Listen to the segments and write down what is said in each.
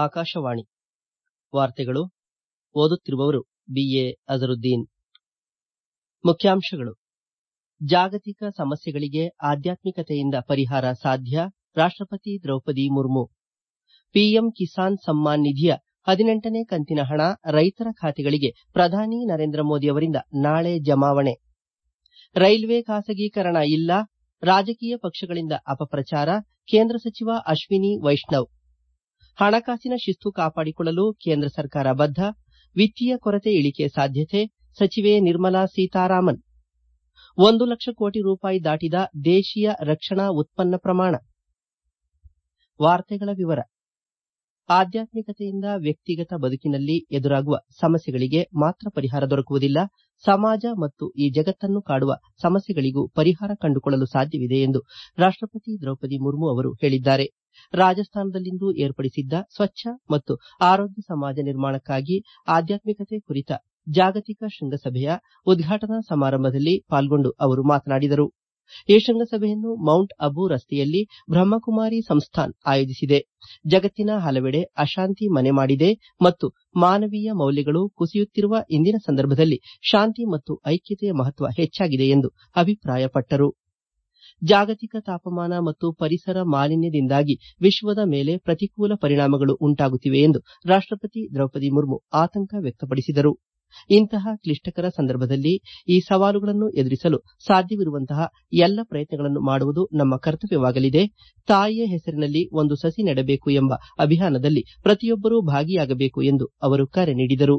ಆಕಾಶವಾಣಿ ವಾರ್ತೆಗಳು ಓದುತ್ತಿರುವವರು ಬಿಎ ಅಜರುದ್ದೀನ್ ಮುಖ್ಯಾಂಶಗಳು ಜಾಗತಿಕ ಸಮಸ್ಯೆಗಳಿಗೆ ಆಧ್ಯಾತ್ಮಿಕತೆಯಿಂದ ಪರಿಹಾರ ಸಾಧ್ಯ ರಾಷ್ಟಪತಿ ದ್ರೌಪದಿ ಮುರ್ಮು ಪಿಎಂ ಕಿಸಾನ್ ಸಮ್ಮಾನ್ ನಿಧಿಯ ಹದಿನೆಂಟನೇ ಕಂತಿನ ಹಣ ರೈತರ ಖಾತೆಗಳಿಗೆ ಪ್ರಧಾನಿ ನರೇಂದ್ರ ಮೋದಿ ಅವರಿಂದ ನಾಳೆ ಜಮಾವಣೆ ರೈಲ್ವೆ ಖಾಸಗೀಕರಣ ಇಲ್ಲ ರಾಜಕೀಯ ಪಕ್ಷಗಳಿಂದ ಅಪಪ್ರಚಾರ ಕೇಂದ್ರ ಸಚಿವ ಅಶ್ವಿನಿ ವೈಷ್ಣವ್ ಹಣಕಾಸಿನ ಶಿಸ್ತು ಕಾಪಾಡಿಕೊಳ್ಳಲು ಕೇಂದ್ರ ಸರ್ಕಾರ ಬದ್ಧ ವಿತ್ತೀಯ ಕೊರತೆ ಇಳಿಕೆ ಸಾಧ್ಯತೆ ಸಚಿವೆ ನಿರ್ಮಲಾ ಸೀತಾರಾಮನ್ ಒಂದು ಲಕ್ಷ ಕೋಟಿ ರೂಪಾಯಿ ದಾಟಿದ ದೇಶೀಯ ರಕ್ಷಣಾ ಉತ್ಪನ್ನ ಪ್ರಮಾಣ ವಾರ್ತೆಗಳ ವಿವರ ಆಧ್ಯಾತ್ಮಿಕತೆಯಿಂದ ವ್ಯಕ್ತಿಗತ ಬದುಕಿನಲ್ಲಿ ಎದುರಾಗುವ ಸಮಸ್ಯೆಗಳಿಗೆ ಮಾತ್ರ ಪರಿಹಾರ ದೊರಕುವುದಿಲ್ಲ ಸಮಾಜ ಮತ್ತು ಈ ಜಗತ್ತನ್ನು ಕಾಡುವ ಸಮಸ್ಯೆಗಳಿಗೂ ಪರಿಹಾರ ಕಂಡುಕೊಳ್ಳಲು ಸಾಧ್ಯವಿದೆ ಎಂದು ರಾಷ್ಟಪತಿ ದ್ರೌಪದಿ ಮುರ್ಮು ಅವರು ಹೇಳಿದ್ದಾರೆ ರಾಜಸ್ಥಾನದಲ್ಲಿಂದು ಏರ್ಪಡಿಸಿದ್ದ ಸ್ವಚ್ಛ ಮತ್ತು ಆರೋಗ್ಯ ಸಮಾಜ ನಿರ್ಮಾಣಕ್ಕಾಗಿ ಆಧ್ಯಾತ್ಮಿಕತೆ ಕುರಿತ ಜಾಗತಿಕ ಶೃಂಗಸಭೆಯ ಉದ್ಘಾಟನಾ ಸಮಾರಂಭದಲ್ಲಿ ಪಾಲ್ಗೊಂಡು ಅವರು ಮಾತನಾಡಿದರು ಈ ಶೃಂಗಸಭೆಯನ್ನು ಮೌಂಟ್ ಅಬು ರಸ್ತೆಯಲ್ಲಿ ಬ್ರಹ್ಮಕುಮಾರಿ ಸಂಸ್ಥಾನ್ ಆಯೋಜಿಸಿದೆ ಜಗತ್ತಿನ ಹಲವೆಡೆ ಅಶಾಂತಿ ಮನೆ ಮಾಡಿದೆ ಮತ್ತು ಮಾನವೀಯ ಮೌಲ್ಯಗಳು ಕುಸಿಯುತ್ತಿರುವ ಇಂದಿನ ಸಂದರ್ಭದಲ್ಲಿ ಶಾಂತಿ ಮತ್ತು ಐಕ್ಯತೆಯ ಮಹತ್ವ ಹೆಚ್ಚಾಗಿದೆ ಎಂದು ಅಭಿಪ್ರಾಯಪಟ್ಟರು ಜಾಗತಿಕ ತಾಪಮಾನ ಮತ್ತು ಪರಿಸರ ಮಾಲಿನ್ಯದಿಂದಾಗಿ ವಿಶ್ವದ ಮೇಲೆ ಪ್ರತಿಕೂಲ ಪರಿಣಾಮಗಳು ಉಂಟಾಗುತ್ತಿವೆ ಎಂದು ರಾಷ್ಟಪತಿ ದ್ರೌಪದಿ ಮುರ್ಮು ಆತಂಕ ವ್ಯಕ್ತಪಡಿಸಿದರು ಇಂತಹ ಕ್ಲಿಷ್ಟಕರ ಸಂದರ್ಭದಲ್ಲಿ ಈ ಸವಾಲುಗಳನ್ನು ಎದುರಿಸಲು ಸಾಧ್ಯವಿರುವಂತಹ ಎಲ್ಲ ಪ್ರಯತ್ನಗಳನ್ನು ಮಾಡುವುದು ನಮ್ಮ ಕರ್ತವ್ಯವಾಗಲಿದೆ ತಾಯಿಯ ಹೆಸರಿನಲ್ಲಿ ಒಂದು ಸಸಿ ನೆಡಬೇಕು ಎಂಬ ಅಭಿಯಾನದಲ್ಲಿ ಪ್ರತಿಯೊಬ್ಬರೂ ಭಾಗಿಯಾಗಬೇಕು ಎಂದು ಅವರು ಕರೆ ನೀಡಿದರು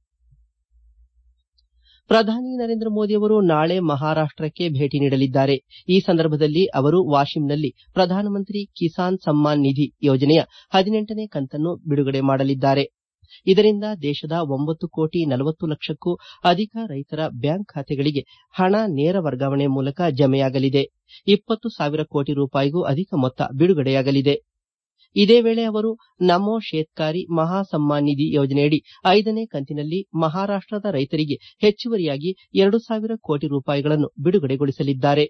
ಪ್ರಧಾನಿ ನರೇಂದ್ರ ಮೋದಿ ಅವರು ನಾಳೆ ಮಹಾರಾಷ್ಟಕ್ಕೆ ಭೇಟಿ ನೀಡಲಿದ್ದಾರೆ ಈ ಸಂದರ್ಭದಲ್ಲಿ ಅವರು ವಾಶಿಂನಲ್ಲಿ ಪ್ರಧಾನಮಂತ್ರಿ ಕಿಸಾನ್ ಸಮ್ಮಾನ್ ನಿಧಿ ಯೋಜನೆಯ ಹದಿನೆಂಟನೇ ಕಂತನ್ನು ಬಿಡುಗಡೆ ಮಾಡಲಿದ್ದಾರೆ ಇದರಿಂದ ದೇಶದ ಒಂಬತ್ತು ಕೋಟಿ ನಲವತ್ತು ಲಕ್ಷಕ್ಕೂ ಅಧಿಕ ರೈತರ ಬ್ಯಾಂಕ್ ಖಾತೆಗಳಿಗೆ ಹಣ ನೇರ ವರ್ಗಾವಣೆ ಮೂಲಕ ಜಮೆಯಾಗಲಿದೆ ಇಪ್ಪತ್ತು ಸಾವಿರ ಕೋಟಿ ರೂಪಾಯಿಗೂ ಅಧಿಕ ಮೊತ್ತ ಬಿಡುಗಡೆಯಾಗಲಿದೆ ಇದೇ ವೇಳೆ ಅವರು ನಮೋ ಶೇತ್ಕಾರಿ ಮಹಾ ಸಮ್ಮಾನ್ ನಿಧಿ ಯೋಜನೆಯಡಿ ಐದನೇ ಕಂತಿನಲ್ಲಿ ಮಹಾರಾಷ್ಟದ ರೈತರಿಗೆ ಹೆಚ್ಚುವರಿಯಾಗಿ ಎರಡು ಸಾವಿರ ಕೋಟಿ ರೂಪಾಯಿಗಳನ್ನು ಬಿಡುಗಡೆಗೊಳಿಸಲಿದ್ದಾರೆ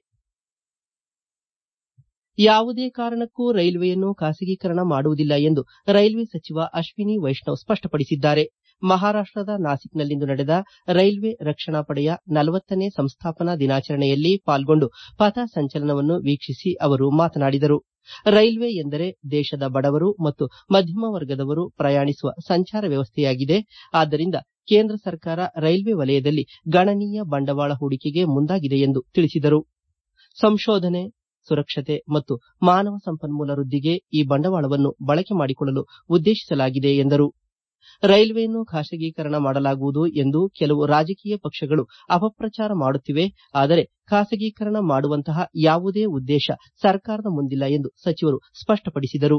ಯಾವುದೇ ಕಾರಣಕ್ಕೂ ರೈಲ್ವೆಯನ್ನು ಖಾಸಗೀಕರಣ ಮಾಡುವುದಿಲ್ಲ ಎಂದು ರೈಲ್ವೆ ಸಚಿವ ಅಶ್ವಿನಿ ವೈಷ್ಣವ್ ಸ್ಪಷ್ಟಪಡಿಸಿದ್ದಾರೆ ಮಹಾರಾಷ್ಟದ ನಾಸಿಕ್ನಲ್ಲಿಂದು ನಡೆದ ರೈಲ್ವೆ ರಕ್ಷಣಾ ಪಡೆಯ ನಲವತ್ತನೇ ಸಂಸ್ಥಾಪನಾ ದಿನಾಚರಣೆಯಲ್ಲಿ ಪಾಲ್ಗೊಂಡು ಪಥ ಸಂಚಲನವನ್ನು ವೀಕ್ಷಿಸಿ ಅವರು ಮಾತನಾಡಿದರು ರೈಲ್ವೆ ಎಂದರೆ ದೇಶದ ಬಡವರು ಮತ್ತು ಮಧ್ಯಮ ವರ್ಗದವರು ಪ್ರಯಾಣಿಸುವ ಸಂಚಾರ ವ್ಯವಸ್ಥೆಯಾಗಿದೆ ಆದ್ದರಿಂದ ಕೇಂದ್ರ ಸರ್ಕಾರ ರೈಲ್ವೆ ವಲಯದಲ್ಲಿ ಗಣನೀಯ ಬಂಡವಾಳ ಹೂಡಿಕೆಗೆ ಮುಂದಾಗಿದೆ ಎಂದು ತಿಳಿಸಿದರು ಸಂಶೋಧನೆ ಸುರಕ್ಷತೆ ಮತ್ತು ಮಾನವ ಸಂಪನ್ಮೂಲ ವೃದ್ಧಿಗೆ ಈ ಬಂಡವಾಳವನ್ನು ಬಳಕೆ ಮಾಡಿಕೊಳ್ಳಲು ಉದ್ದೇಶಿಸಲಾಗಿದೆ ಎಂದರು ರೈಲ್ವೆಯನ್ನು ಖಾಸಗೀಕರಣ ಮಾಡಲಾಗುವುದು ಎಂದು ಕೆಲವು ರಾಜಕೀಯ ಪಕ್ಷಗಳು ಅಪಪ್ರಚಾರ ಮಾಡುತ್ತಿವೆ ಆದರೆ ಖಾಸಗೀಕರಣ ಮಾಡುವಂತಹ ಯಾವುದೇ ಉದ್ದೇಶ ಸರ್ಕಾರದ ಮುಂದಿಲ್ಲ ಎಂದು ಸಚಿವರು ಸ್ಪಷ್ಟಪಡಿಸಿದರು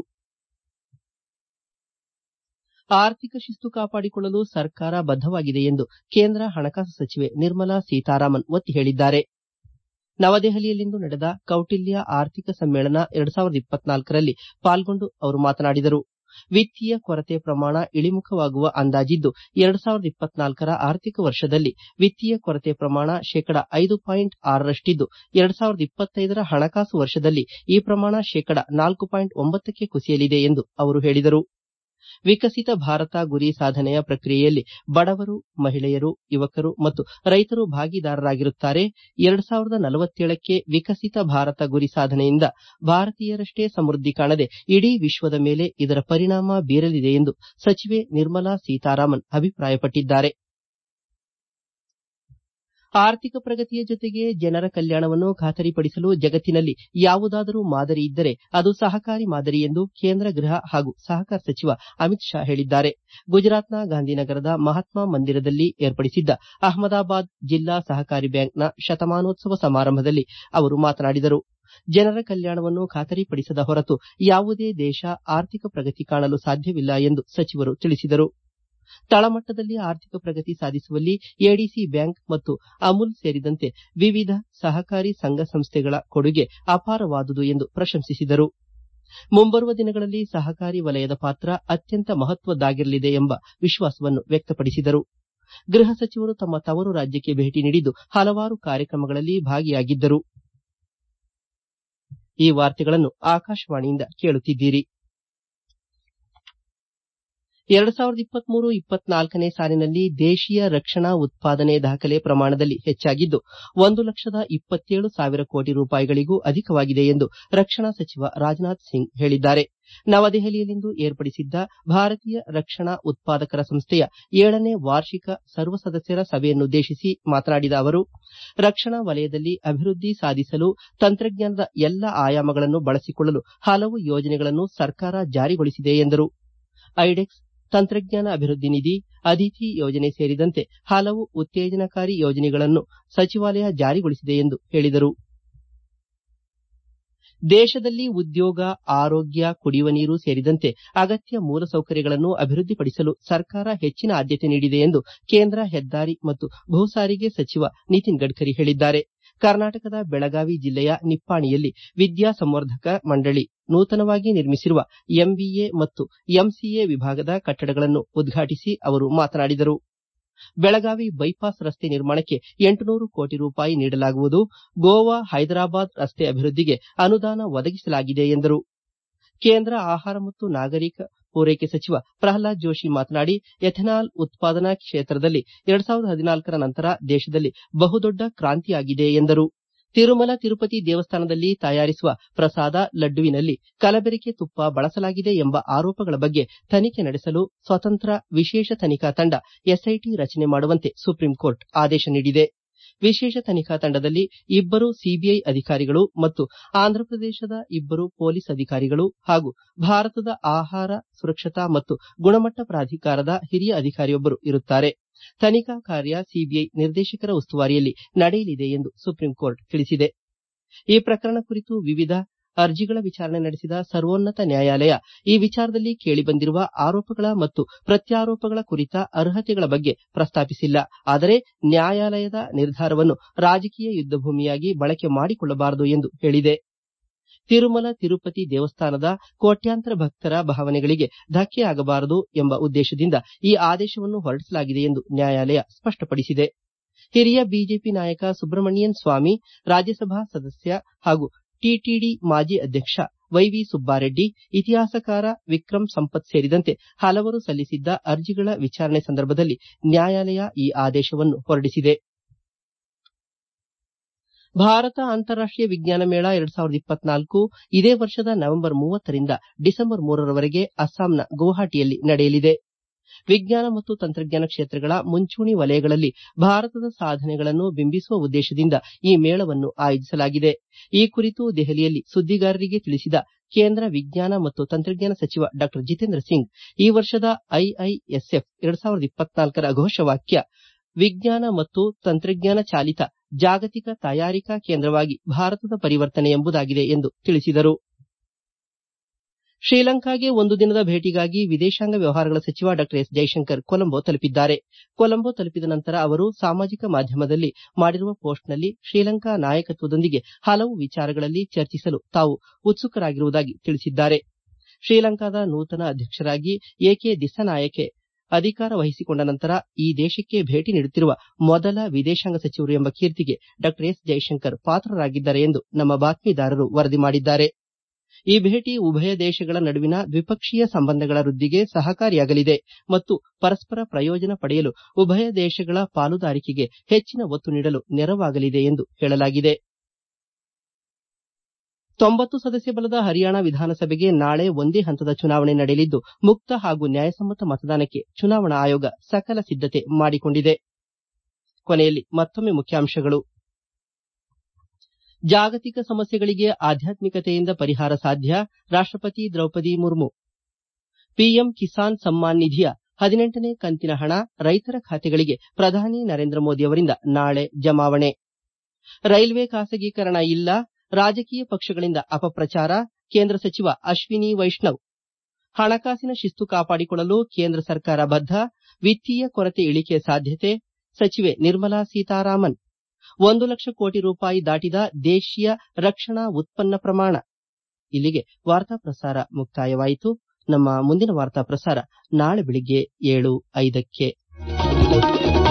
ಆರ್ಥಿಕ ಶಿಸ್ತು ಕಾಪಾಡಿಕೊಳ್ಳಲು ಸರ್ಕಾರ ಬದ್ಧವಾಗಿದೆ ಎಂದು ಕೇಂದ್ರ ಹಣಕಾಸು ಸಚಿವೆ ನಿರ್ಮಲಾ ಸೀತಾರಾಮನ್ ಒತ್ತಿ ಹೇಳಿದ್ದಾರೆ ನವದೆಹಲಿಯಲ್ಲಿಂದು ನಡೆದ ಕೌಟಿಲ್ಯ ಆರ್ಥಿಕ ಸಮ್ಮೇಳನ ಎರಡು ಸಾವಿರದ ಇಪ್ಪತ್ನಾಲ್ಕರಲ್ಲಿ ಪಾಲ್ಗೊಂಡು ಅವರು ಮಾತನಾಡಿದರು ವಿತ್ತೀಯ ಕೊರತೆ ಪ್ರಮಾಣ ಇಳಿಮುಖವಾಗುವ ಅಂದಾಜಿದ್ದು ಎರಡು ಸಾವಿರದ ಇಪ್ಪತ್ನಾಲ್ಕರ ಆರ್ಥಿಕ ವರ್ಷದಲ್ಲಿ ವಿತ್ತೀಯ ಕೊರತೆ ಪ್ರಮಾಣ ಶೇಕಡ ಐದು ಪಾಯಿಂಟ್ ಆರರಷ್ಟಿದ್ದು ಎರಡು ಸಾವಿರದ ಇಪ್ಪತ್ತೈದರ ಹಣಕಾಸು ವರ್ಷದಲ್ಲಿ ಈ ಪ್ರಮಾಣ ಶೇಕಡ ನಾಲ್ಕು ಪಾಯಿಂಟ್ ಒಂಬತ್ತಕ್ಕೆ ಕುಸಿಯಲಿದೆ ಎಂದು ಅವರು ಹೇಳಿದರು ವಿಕಸಿತ ಭಾರತ ಗುರಿ ಸಾಧನೆಯ ಪ್ರಕ್ರಿಯೆಯಲ್ಲಿ ಬಡವರು ಮಹಿಳೆಯರು ಯುವಕರು ಮತ್ತು ರೈತರು ಭಾಗಿದಾರರಾಗಿರುತ್ತಾರೆ ಎರಡು ಸಾವಿರದ ನಲವತ್ತೇಳಕ್ಕೆ ವಿಕಸಿತ ಭಾರತ ಗುರಿ ಸಾಧನೆಯಿಂದ ಭಾರತೀಯರಷ್ಟೇ ಸಮೃದ್ಧಿ ಕಾಣದೆ ಇಡೀ ವಿಶ್ವದ ಮೇಲೆ ಇದರ ಪರಿಣಾಮ ಬೀರಲಿದೆ ಎಂದು ಸಚಿವೆ ನಿರ್ಮಲಾ ಸೀತಾರಾಮನ್ ಅಭಿಪ್ರಾಯಪಟ್ಟಿದ್ದಾರೆ ಆರ್ಥಿಕ ಪ್ರಗತಿಯ ಜೊತೆಗೆ ಜನರ ಕಲ್ಯಾಣವನ್ನು ಖಾತರಿಪಡಿಸಲು ಜಗತ್ತಿನಲ್ಲಿ ಯಾವುದಾದರೂ ಮಾದರಿ ಇದ್ದರೆ ಅದು ಸಹಕಾರಿ ಮಾದರಿ ಎಂದು ಕೇಂದ್ರ ಗೃಹ ಹಾಗೂ ಸಹಕಾರ ಸಚಿವ ಅಮಿತ್ ಶಾ ಹೇಳಿದ್ದಾರೆ ಗುಜರಾತ್ನ ಗಾಂಧಿನಗರದ ಮಹಾತ್ಮ ಮಂದಿರದಲ್ಲಿ ಏರ್ಪಡಿಸಿದ್ದ ಅಹಮದಾಬಾದ್ ಜಿಲ್ಲಾ ಸಹಕಾರಿ ಬ್ಯಾಂಕ್ನ ಶತಮಾನೋತ್ಸವ ಸಮಾರಂಭದಲ್ಲಿ ಅವರು ಮಾತನಾಡಿದರು ಜನರ ಕಲ್ಯಾಣವನ್ನು ಖಾತರಿಪಡಿಸದ ಹೊರತು ಯಾವುದೇ ದೇಶ ಆರ್ಥಿಕ ಪ್ರಗತಿ ಕಾಣಲು ಸಾಧ್ಯವಿಲ್ಲ ಎಂದು ಸಚಿವರು ತಿಳಿಸಿದರು ತಳಮಟ್ಟದಲ್ಲಿ ಆರ್ಥಿಕ ಪ್ರಗತಿ ಸಾಧಿಸುವಲ್ಲಿ ಎಡಿಸಿ ಬ್ಯಾಂಕ್ ಮತ್ತು ಅಮೂಲ್ ಸೇರಿದಂತೆ ವಿವಿಧ ಸಹಕಾರಿ ಸಂಘ ಸಂಸ್ಥೆಗಳ ಕೊಡುಗೆ ಅಪಾರವಾದುದು ಎಂದು ಪ್ರಶಂಸಿಸಿದರು ಮುಂಬರುವ ದಿನಗಳಲ್ಲಿ ಸಹಕಾರಿ ವಲಯದ ಪಾತ್ರ ಅತ್ಯಂತ ಮಹತ್ವದ್ದಾಗಿರಲಿದೆ ಎಂಬ ವಿಶ್ವಾಸವನ್ನು ವ್ಯಕ್ತಪಡಿಸಿದರು ಗೃಹ ಸಚಿವರು ತಮ್ಮ ತವರು ರಾಜ್ಯಕ್ಕೆ ಭೇಟಿ ನೀಡಿದ್ದು ಹಲವಾರು ಕಾರ್ಯಕ್ರಮಗಳಲ್ಲಿ ಭಾಗಿಯಾಗಿದ್ದರು ಈ ವಾರ್ತೆಗಳನ್ನು ಆಕಾಶವಾಣಿಯಿಂದ ಕೇಳುತ್ತಿದ್ದೀರಿ ಎರಡು ಸಾವಿರದ ಇಪ್ಪತ್ಮೂರು ಇಪ್ಪತ್ನಾಲ್ಕನೇ ಸಾಲಿನಲ್ಲಿ ದೇಶೀಯ ರಕ್ಷಣಾ ಉತ್ಪಾದನೆ ದಾಖಲೆ ಪ್ರಮಾಣದಲ್ಲಿ ಹೆಚ್ಚಾಗಿದ್ದು ಒಂದು ಲಕ್ಷದ ಇಪ್ಪತ್ತೇಳು ಸಾವಿರ ಕೋಟಿ ರೂಪಾಯಿಗಳಿಗೂ ಅಧಿಕವಾಗಿದೆ ಎಂದು ರಕ್ಷಣಾ ಸಚಿವ ರಾಜನಾಥ್ ಸಿಂಗ್ ಹೇಳಿದ್ದಾರೆ ನವದೆಹಲಿಯಲ್ಲಿಂದು ಏರ್ಪಡಿಸಿದ್ದ ಭಾರತೀಯ ರಕ್ಷಣಾ ಉತ್ಪಾದಕರ ಸಂಸ್ಥೆಯ ಏಳನೇ ವಾರ್ಷಿಕ ಸರ್ವ ಸದಸ್ಯರ ಸಭೆಯನ್ನುದ್ದೇಶಿಸಿ ಮಾತನಾಡಿದ ಅವರು ರಕ್ಷಣಾ ವಲಯದಲ್ಲಿ ಅಭಿವೃದ್ಧಿ ಸಾಧಿಸಲು ತಂತ್ರಜ್ಞಾನದ ಎಲ್ಲ ಆಯಾಮಗಳನ್ನು ಬಳಸಿಕೊಳ್ಳಲು ಹಲವು ಯೋಜನೆಗಳನ್ನು ಸರ್ಕಾರ ಜಾರಿಗೊಳಿಸಿದೆ ಎಂದರು ಐಡೆಕ್ಸ್ ತಂತ್ರಜ್ಞಾನ ಅಭಿವೃದ್ಧಿ ನಿಧಿ ಅದಿತಿ ಯೋಜನೆ ಸೇರಿದಂತೆ ಹಲವು ಉತ್ತೇಜನಕಾರಿ ಯೋಜನೆಗಳನ್ನು ಸಚಿವಾಲಯ ಜಾರಿಗೊಳಿಸಿದೆ ಎಂದು ಹೇಳಿದರು ದೇಶದಲ್ಲಿ ಉದ್ಯೋಗ ಆರೋಗ್ಯ ಕುಡಿಯುವ ನೀರು ಸೇರಿದಂತೆ ಅಗತ್ಯ ಮೂಲಸೌಕರ್ಯಗಳನ್ನು ಅಭಿವೃದ್ಧಿಪಡಿಸಲು ಸರ್ಕಾರ ಹೆಚ್ಚಿನ ಆದ್ಯತೆ ನೀಡಿದೆ ಎಂದು ಕೇಂದ್ರ ಹೆದ್ದಾರಿ ಮತ್ತು ಭೂ ಸಾರಿಗೆ ಸಚಿವ ನಿತಿನ್ ಗಡ್ಕರಿ ಹೇಳಿದ್ದಾರೆ ಕರ್ನಾಟಕದ ಬೆಳಗಾವಿ ಜಿಲ್ಲೆಯ ನಿಪ್ಪಾಣಿಯಲ್ಲಿ ವಿದ್ಯಾ ಸಂವರ್ಧಕ ಮಂಡಳಿ ನೂತನವಾಗಿ ನಿರ್ಮಿಸಿರುವ ಎಂಬಿಎ ಮತ್ತು ಎಂಸಿಎ ವಿಭಾಗದ ಕಟ್ಟಡಗಳನ್ನು ಉದ್ಘಾಟಿಸಿ ಅವರು ಮಾತನಾಡಿದರು ಬೆಳಗಾವಿ ಬೈಪಾಸ್ ರಸ್ತೆ ನಿರ್ಮಾಣಕ್ಕೆ ಎಂಟುನೂರು ಕೋಟಿ ರೂಪಾಯಿ ನೀಡಲಾಗುವುದು ಗೋವಾ ಹೈದರಾಬಾದ್ ರಸ್ತೆ ಅಭಿವೃದ್ಧಿಗೆ ಅನುದಾನ ಒದಗಿಸಲಾಗಿದೆ ಎಂದರು ಕೇಂದ್ರ ಆಹಾರ ಮತ್ತು ನಾಗರಿಕ ಪೂರೈಕೆ ಸಚಿವ ಪ್ರಹ್ಲಾದ್ ಜೋಶಿ ಮಾತನಾಡಿ ಎಥೆನಾಲ್ ಉತ್ಪಾದನಾ ಕ್ಷೇತ್ರದಲ್ಲಿ ಎರಡ್ ಸಾವಿರದ ಹದಿನಾಲ್ಕರ ನಂತರ ದೇಶದಲ್ಲಿ ಬಹುದೊಡ್ಡ ಕ್ರಾಂತಿಯಾಗಿದೆ ಎಂದರು ತಿರುಮಲ ತಿರುಪತಿ ದೇವಸ್ಥಾನದಲ್ಲಿ ತಯಾರಿಸುವ ಪ್ರಸಾದ ಲಡ್ಡುವಿನಲ್ಲಿ ಕಲಬೆರಕೆ ತುಪ್ಪ ಬಳಸಲಾಗಿದೆ ಎಂಬ ಆರೋಪಗಳ ಬಗ್ಗೆ ತನಿಖೆ ನಡೆಸಲು ಸ್ವತಂತ್ರ ವಿಶೇಷ ತನಿಖಾ ತಂಡ ಎಸ್ಐಟಿ ರಚನೆ ಮಾಡುವಂತೆ ಸುಪ್ರೀಂಕೋರ್ಟ್ ಆದೇಶ ನೀಡಿದೆ ವಿಶೇಷ ತನಿಖಾ ತಂಡದಲ್ಲಿ ಇಬ್ಬರು ಸಿಬಿಐ ಅಧಿಕಾರಿಗಳು ಮತ್ತು ಆಂಧ್ರಪ್ರದೇಶದ ಇಬ್ಬರು ಪೊಲೀಸ್ ಅಧಿಕಾರಿಗಳು ಹಾಗೂ ಭಾರತದ ಆಹಾರ ಸುರಕ್ಷತಾ ಮತ್ತು ಗುಣಮಟ್ಟ ಪ್ರಾಧಿಕಾರದ ಹಿರಿಯ ಅಧಿಕಾರಿಯೊಬ್ಬರು ಇರುತ್ತಾರೆ ತನಿಖಾ ಕಾರ್ಯ ಸಿಬಿಐ ನಿರ್ದೇಶಕರ ಉಸ್ತುವಾರಿಯಲ್ಲಿ ನಡೆಯಲಿದೆ ಎಂದು ಸುಪ್ರೀಂಕೋರ್ಟ್ ತಿಳಿಸಿದೆ ಈ ಪ್ರಕರಣ ಕುರಿತು ವಿವಿಧ ಅರ್ಜಿಗಳ ವಿಚಾರಣೆ ನಡೆಸಿದ ಸರ್ವೋನ್ನತ ನ್ಯಾಯಾಲಯ ಈ ವಿಚಾರದಲ್ಲಿ ಕೇಳಿಬಂದಿರುವ ಆರೋಪಗಳ ಮತ್ತು ಪ್ರತ್ಯಾರೋಪಗಳ ಕುರಿತ ಅರ್ಹತೆಗಳ ಬಗ್ಗೆ ಪ್ರಸ್ತಾಪಿಸಿಲ್ಲ ಆದರೆ ನ್ಯಾಯಾಲಯದ ನಿರ್ಧಾರವನ್ನು ರಾಜಕೀಯ ಯುದ್ದಭೂಮಿಯಾಗಿ ಬಳಕೆ ಮಾಡಿಕೊಳ್ಳಬಾರದು ಎಂದು ಹೇಳಿದೆ ತಿರುಮಲ ತಿರುಪತಿ ದೇವಸ್ಥಾನದ ಕೋಟ್ಯಾಂತರ ಭಕ್ತರ ಭಾವನೆಗಳಿಗೆ ಧಕ್ಕೆಯಾಗಬಾರದು ಎಂಬ ಉದ್ದೇಶದಿಂದ ಈ ಆದೇಶವನ್ನು ಹೊರಡಿಸಲಾಗಿದೆ ಎಂದು ನ್ಯಾಯಾಲಯ ಸ್ಪಷ್ಟಪಡಿಸಿದೆ ಹಿರಿಯ ಬಿಜೆಪಿ ನಾಯಕ ಸುಬ್ರಮಣಿಯನ್ ಸ್ವಾಮಿ ರಾಜ್ಯಸಭಾ ಸದಸ್ಯ ಹಾಗೂ ಟಿಟಿಡಿ ಮಾಜಿ ಅಧ್ಯಕ್ಷ ವೈವಿ ಸುಬ್ಬಾರೆಡ್ಡಿ ಇತಿಹಾಸಕಾರ ವಿಕ್ರಮ್ ಸಂಪತ್ ಸೇರಿದಂತೆ ಹಲವರು ಸಲ್ಲಿಸಿದ್ದ ಅರ್ಜಿಗಳ ವಿಚಾರಣೆ ಸಂದರ್ಭದಲ್ಲಿ ನ್ಯಾಯಾಲಯ ಈ ಆದೇಶವನ್ನು ಹೊರಡಿಸಿದೆ ಭಾರತ ಅಂತಾರಾಷ್ಟೀಯ ವಿಜ್ಞಾನ ಮೇಳ ಎರಡ್ ಸಾವಿರದ ಇಪ್ಪತ್ನಾಲ್ಕು ಇದೇ ವರ್ಷದ ನವೆಂಬರ್ ಮೂವತ್ತರಿಂದ ಡಿಸೆಂಬರ್ ಮೂರರವರೆಗೆ ಅಸ್ಸಾಂನ ಗುವಾಹಟಿಯಲ್ಲಿ ನಡೆಯಲಿದೆ ವಿಜ್ಞಾನ ಮತ್ತು ತಂತ್ರಜ್ಞಾನ ಕ್ಷೇತ್ರಗಳ ಮುಂಚೂಣಿ ವಲಯಗಳಲ್ಲಿ ಭಾರತದ ಸಾಧನೆಗಳನ್ನು ಬಿಂಬಿಸುವ ಉದ್ದೇಶದಿಂದ ಈ ಮೇಳವನ್ನು ಆಯೋಜಿಸಲಾಗಿದೆ ಈ ಕುರಿತು ದೆಹಲಿಯಲ್ಲಿ ಸುದ್ದಿಗಾರರಿಗೆ ತಿಳಿಸಿದ ಕೇಂದ್ರ ವಿಜ್ಞಾನ ಮತ್ತು ತಂತ್ರಜ್ಞಾನ ಸಚಿವ ಡಾ ಜಿತೇಂದ್ರ ಸಿಂಗ್ ಈ ವರ್ಷದ ಐಐಎಸ್ಎಫ್ ಎರಡ್ ಸಾವಿರದ ಇಪ್ಪತ್ನಾಲ್ಕರ ಘೋಷವಾಕ್ಯ ವಿಜ್ಞಾನ ಮತ್ತು ತಂತ್ರಜ್ಞಾನ ಚಾಲಿತ ಜಾಗತಿಕ ತಯಾರಿಕಾ ಕೇಂದ್ರವಾಗಿ ಭಾರತದ ಪರಿವರ್ತನೆ ಎಂಬುದಾಗಿದೆ ಎಂದು ತಿಳಿಸಿದರು ಶ್ರೀಲಂಕಾಗೆ ಒಂದು ದಿನದ ಭೇಟಿಗಾಗಿ ವಿದೇಶಾಂಗ ವ್ಯವಹಾರಗಳ ಸಚಿವ ಡಾ ಎಸ್ ಜೈಶಂಕರ್ ಕೊಲಂಬೋ ತಲುಪಿದ್ದಾರೆ ಕೊಲಂಬೋ ತಲುಪಿದ ನಂತರ ಅವರು ಸಾಮಾಜಿಕ ಮಾಧ್ಯಮದಲ್ಲಿ ಮಾಡಿರುವ ಪೋಸ್ಟ್ನಲ್ಲಿ ಶ್ರೀಲಂಕಾ ನಾಯಕತ್ವದೊಂದಿಗೆ ಹಲವು ವಿಚಾರಗಳಲ್ಲಿ ಚರ್ಚಿಸಲು ತಾವು ಉತ್ಸುಕರಾಗಿರುವುದಾಗಿ ತಿಳಿಸಿದ್ದಾರೆ ಶ್ರೀಲಂಕಾದ ನೂತನ ಅಧ್ಯಕ್ಷರಾಗಿ ಎಕೆ ದಿಸ್ಸನಾಯಕೆ ಅಧಿಕಾರ ವಹಿಸಿಕೊಂಡ ನಂತರ ಈ ದೇಶಕ್ಕೆ ಭೇಟಿ ನೀಡುತ್ತಿರುವ ಮೊದಲ ವಿದೇಶಾಂಗ ಸಚಿವರು ಎಂಬ ಕೀರ್ತಿಗೆ ಡಾ ಎಸ್ ಜೈಶಂಕರ್ ಪಾತ್ರರಾಗಿದ್ದಾರೆ ಎಂದು ನಮ್ಮ ಬಾತ್ಮೀದಾರರು ವರದಿ ಮಾಡಿದ್ದಾರೆ ಈ ಭೇಟಿ ಉಭಯ ದೇಶಗಳ ನಡುವಿನ ದ್ವಿಪಕ್ಷೀಯ ಸಂಬಂಧಗಳ ವೃದ್ಧಿಗೆ ಸಹಕಾರಿಯಾಗಲಿದೆ ಮತ್ತು ಪರಸ್ಪರ ಪ್ರಯೋಜನ ಪಡೆಯಲು ಉಭಯ ದೇಶಗಳ ಪಾಲುದಾರಿಕೆಗೆ ಹೆಚ್ಚಿನ ಒತ್ತು ನೀಡಲು ನೆರವಾಗಲಿದೆ ಎಂದು ಹೇಳಲಾಗಿದೆ ತೊಂಬತ್ತು ಸದಸ್ಯ ಬಲದ ಹರಿಯಾಣ ವಿಧಾನಸಭೆಗೆ ನಾಳೆ ಒಂದೇ ಹಂತದ ಚುನಾವಣೆ ನಡೆಯಲಿದ್ದು ಮುಕ್ತ ಹಾಗೂ ನ್ಯಾಯಸಮ್ಮತ ಮತದಾನಕ್ಕೆ ಚುನಾವಣಾ ಆಯೋಗ ಸಕಲ ಸಿದ್ದತೆ ಮಾಡಿಕೊಂಡಿದೆ ಕೊನೆಯಲ್ಲಿ ಮತ್ತೊಮ್ಮೆ ಮುಖ್ಯಾಂಶಗಳು ಜಾಗತಿಕ ಸಮಸ್ಯೆಗಳಿಗೆ ಆಧ್ಯಾತ್ಮಿಕತೆಯಿಂದ ಪರಿಹಾರ ಸಾಧ್ಯ ರಾಷ್ಟಪತಿ ದ್ರೌಪದಿ ಮುರ್ಮು ಪಿಎಂ ಕಿಸಾನ್ ಸಮ್ಮಾನ್ ನಿಧಿಯ ಹದಿನೆಂಟನೇ ಕಂತಿನ ಹಣ ರೈತರ ಖಾತೆಗಳಿಗೆ ಪ್ರಧಾನಿ ನರೇಂದ್ರ ಮೋದಿ ಅವರಿಂದ ನಾಳೆ ಜಮಾವಣೆ ರೈಲ್ವೆ ಖಾಸಗೀಕರಣ ಇಲ್ಲ ರಾಜಕೀಯ ಪಕ್ಷಗಳಿಂದ ಅಪಪ್ರಚಾರ ಕೇಂದ್ರ ಸಚಿವ ಅಶ್ವಿನಿ ವೈಷ್ಣವ್ ಹಣಕಾಸಿನ ಶಿಸ್ತು ಕಾಪಾಡಿಕೊಳ್ಳಲು ಕೇಂದ್ರ ಸರ್ಕಾರ ಬದ್ಧ ವಿತ್ತೀಯ ಕೊರತೆ ಇಳಿಕೆ ಸಾಧ್ಯತೆ ಸಚಿವೆ ನಿರ್ಮಲಾ ಸೀತಾರಾಮನ್ ಒಂದು ಲಕ್ಷ ಕೋಟಿ ರೂಪಾಯಿ ದಾಟಿದ ದೇಶೀಯ ರಕ್ಷಣಾ ಉತ್ಪನ್ನ ಪ್ರಮಾಣ ಇಲ್ಲಿಗೆ ವಾರ್ತಾ ಪ್ರಸಾರ ಮುಕ್ತಾಯವಾಯಿತು ನಮ್ಮ ಮುಂದಿನ ವಾರ್ತಾ ಪ್ರಸಾರ ನಾಳೆ ಬೆಳಿಗ್ಗೆ ಏಳು ಐದಕ್ಕೆ